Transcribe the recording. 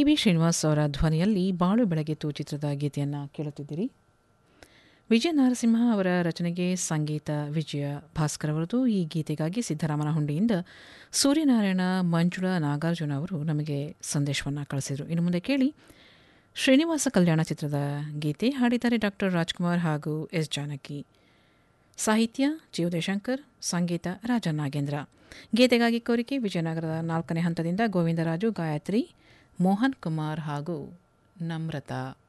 B Srinivas ಅವರ ಧ್ವನಿಯಲ್ಲಿ ಬಾಳು ಬೆಳಗಿತು ಚಿತ್ರದ ಗೀತೆಯನ್ನು ಕೇಳುತ್ತಿದ್ದೀರಿ ವಿಜಯ ನರಸಿಂಹ ಅವರ ರಚನೆಗೆ ಸಂಗೀತ ವಿಜಯ ಭಾಸ್ಕರ್ ಅವರದು ಈ ಗೀತೆಗಾಗಿ ಸಿದ್ದರಾಮನ ಹುಂಡಿಯಿಂದ ಸೂರ್ಯನಾರಾಯಣ ಮಂಜುಳಾ ನಾಗಾರ್ಜುನ ಅವರು ನಮಗೆ ಸಂದೇಶವನ್ನು ಕಳಿಸಿದರು ಇನ್ನು ಮುಂದೆ ಕೇಳಿ ಶ್ರೀನಿವಾಸ ಕಲ್ಯಾಣ ಚಿತ್ರದ ಗೀತೆ ಹಾಡಿದ್ದಾರೆ ಡಾಕ್ಟರ್ ರಾಜ್ಕುಮಾರ್ ಹಾಗೂ ಎಸ್ ಜಾನಕಿ ಸಾಹಿತ್ಯ ಜಿ ಉದಯಶಂಕರ್ ಸಂಗೀತ ರಾಜ ನಾಗೇಂದ್ರ ಗೀತೆಗಾಗಿ ಕೋರಿಕೆ ವಿಜಯನಗರದ ನಾಲ್ಕನೇ ಹಂತದಿಂದ ಗೋವಿಂದರಾಜು ಗಾಯತ್ರಿ ಮೋಹನ್ ಕುಮಾರ್ ಹಾಗೂ ನಮ್ರತಾ